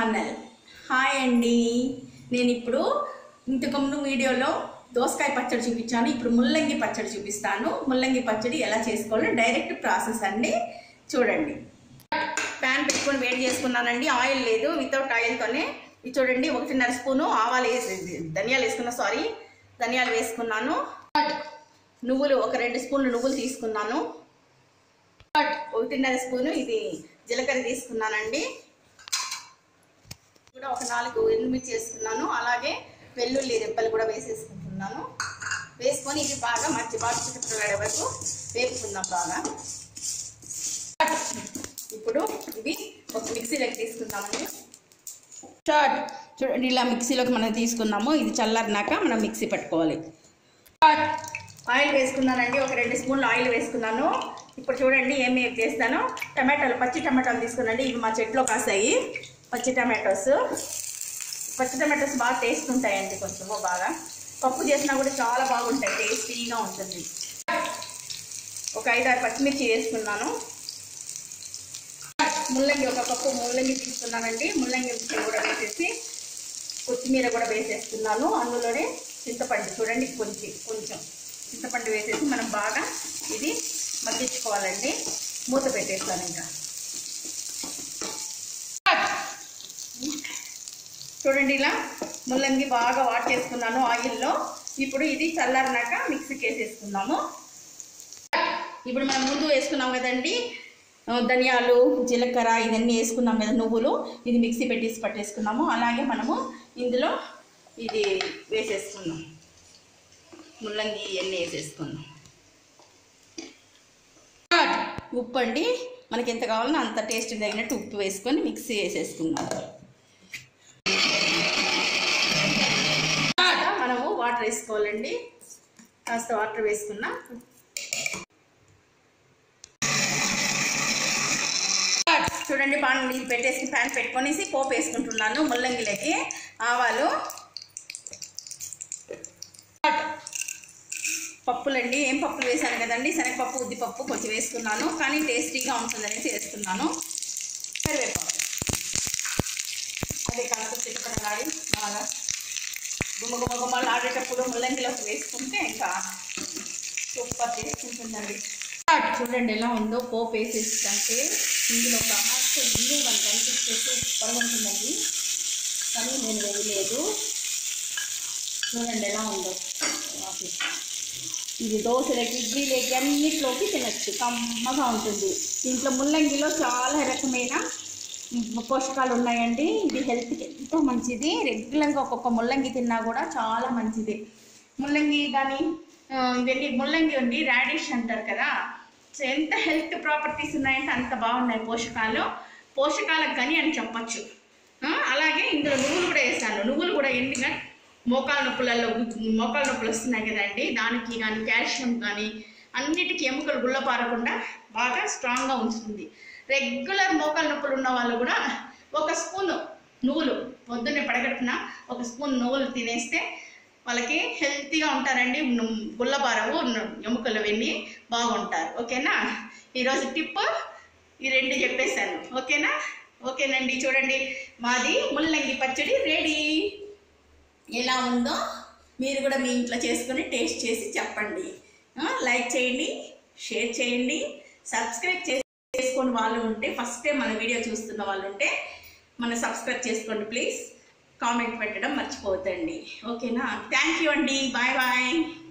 Channel hi అండి నేను ఇప్పుడు ఇంతకుముందు వీడియోలో దోసకాయ పచ్చడి చూపించాను ఇప్పుడు ముల్లంగి పచ్చడి చూపిస్తాను ముల్లంగి పచ్చడి ఎలా చేసుకోవాలో డైరెక్ట్ ప్రాసెస్ అండి చూడండి ప్యాన్ పెట్టుకొని వేడి చేసుకున్నానండి ఆయిల్ లేదు వితౌట్ ఆయిల్తోనే ఇది చూడండి ఒకటిన్నర స్పూను ఆవాలు వేసి ధనియాలు వేసుకున్నా సారీ ధనియాలు వేసుకున్నాను నువ్వులు ఒక రెండు స్పూన్లు నువ్వులు తీసుకున్నాను ఒకటిన్నర స్పూను ఇది జీలకర్ర తీసుకున్నానండి కూడా ఒక నాలుగు ఎండుమిర్చి వేసుకున్నాను అలాగే వెల్లుల్లి రెబ్బలు కూడా వేసేసుకుంటున్నాను వేసుకొని ఇవి బాగా మట్టి బాగా చుట్టుకునే వరకు వేపుకుందాం బాగా ఇప్పుడు ఇవి ఒక మిక్సీలోకి తీసుకుందామండి షార్ట్ చూడండి ఇలా మిక్సీలోకి మనం తీసుకున్నాము ఇది చల్లారినాక మనం మిక్సీ పట్టుకోవాలి ఆయిల్ వేసుకున్నానండి ఒక రెండు స్పూన్లు ఆయిల్ వేసుకున్నాను ఇప్పుడు చూడండి ఏమి చేస్తాను టమాటాలు పచ్చి టమాటాలు తీసుకున్నాండి ఇవి మా చెట్లో కాసాయి పచ్చి టమాటోస్ పచ్చి టమాటోస్ బాగా టేస్ట్ ఉంటాయండి కొంచెము బాగా పప్పు చేసినా కూడా చాలా బాగుంటాయి టేస్టీగా ఉంటుంది ఒక ఐదారు పచ్చిమిర్చి వేసుకున్నాను ముల్లంగి ఒక కప్పు ముల్లంగి తీసుకున్నానండి ముల్లంగి ముక్కలు కూడా వేసేసి కొత్తిమీర కూడా వేసేస్తున్నాను అందులోనే చింతపండు చూడండి కొంచెం కొంచెం చింతపండు వేసేసి మనం బాగా ఇది మగ్గించుకోవాలండి మూత పెట్టేస్తాను ఇంకా చూడండి ఇలా ముల్లంగి బాగా వాట్ చేసుకున్నాను ఆయిల్లో ఇప్పుడు ఇది చల్లారినాక మిక్సీకి వేసేసుకున్నాము ఇప్పుడు మనం ముందు వేసుకున్నాం కదండి ఆ, ధనియాలు జీలకర్ర ఇవన్నీ వేసుకున్నాం కదా నువ్వులు ఇది మిక్సీ పెట్టేసి పట్టేసుకున్నాము అలాగే మనము ఇందులో ఇది వేసేసుకున్నాం ముల్లంగి ఇవన్నీ వేసేసుకున్నాం ఉప్పు అండి మనకి ఎంత కావాలో అంత టేస్ట్ తగినట్టు ఉప్పు వేసుకొని మిక్సీ వేసేసుకున్నాం తర్వాత మనము వాటర్ వేసుకోవాలండి కాస్త వాటర్ వేసుకున్నా చూడండి పాన్ ఇది పెట్టేసి ప్యాన్ పెట్టుకొనేసి పోపు వేసుకుంటున్నాను ముల్లంగిలోకి ఆవాలు పప్పులండి ఏం పప్పులు వేసాను కదండి శనగపప్పు ఉద్దిపప్పు కొంచెం వేసుకున్నాను కానీ టేస్టీగా ఉంటుందనేసి వేసుకున్నాను కరివేపాకు అదే కాస్త చిట్టుకడలాడి బాగా గుమ్మ గుమ్మ గుమ్మలు ఆడేటప్పుడు ముల్లంగిలోకి వేసుకుంటే ఇంకా సూపర్ టేస్ట్ ఉంటుందండి చూడండి ఎలా ఉందో పోపు వేసేస్తుంటే ఇందులో కాస్త ఇల్లు మనకు అనిపిస్తే సూపర్గా ఉంటుందండి కానీ నేను వేయలేదు చూడండి ఎలా ఉందో వాటి. ఇది దోశలకి ఇడ్లీలకి అన్నిట్లోకి తినచ్చు కమ్మగా ఉంటుంది దీంట్లో ముల్లంగిలో చాలా రకమైన మ్, పోషకాలు ఉన్నాయండి ఇది హెల్త్కి ఎంతో మంచిది రెగ్యులర్గా ఒక్కొక్క ముల్లంగి తిన్నా కూడా చాలా మంచిది ముల్లంగి కానీ ఆ, ఇవన్నీ ముల్లంగి ఉంది రాడిష్ అంటారు కదా సో ఎంత హెల్త్ ప్రాపర్టీస్ ఉన్నాయంటే అంత బాగున్నాయి పోషకాలు పోషకాలకు కానీ అని చెప్పచ్చు ఆ, అలాగే ఇందులో నువ్వులు కూడా వేసాను నువ్వులు కూడా ఎండిగా మోకాల నొప్పులలో మోకాల నొప్పులు వస్తున్నాయి కదండి దానికి కానీ కాల్షియం కానీ అన్నిటికీ ఎముకలు గుల్లపారకుండా బాగా స్ట్రాంగ్గా ఉంచుతుంది రెగ్యులర్ మోకాల నొప్పులు ఉన్న వాళ్ళు కూడా ఒక స్పూన్ నువ్వులు పొద్దున్నే పడగట్టున ఒక స్పూన్ నువ్వులు తినేస్తే వాళ్ళకి హెల్తీగా ఉంటారండి ను- గుల్లబారవు ను- ఎముకలు వెళ్ళి బాగుంటారు ఓకేనా ఈరోజు టిప్ ఈ రెండు చెప్పేశాను ఓకేనా ఓకేనండి చూడండి మాది ముల్లంగి పచ్చడి రెడీ ఎలా ఉందో మీరు కూడా మీ ఇంట్లో చేసుకొని టేస్ట్ చేసి చెప్పండి ఆ, లైక్ చేయండి షేర్ చేయండి సబ్స్క్రైబ్ చేసి చేసుకొని వాళ్ళు ఉంటే ఫస్ట్ టైం మన వీడియో చూస్తున్న వాళ్ళు ఉంటే మన సబ్స్క్రైబ్ చేసుకోండి ప్లీజ్ కామెంట్ పెట్టడం మర్చిపోవద్దండి ఓకేనా థ్యాంక్ యూ అండి బాయ్ బాయ్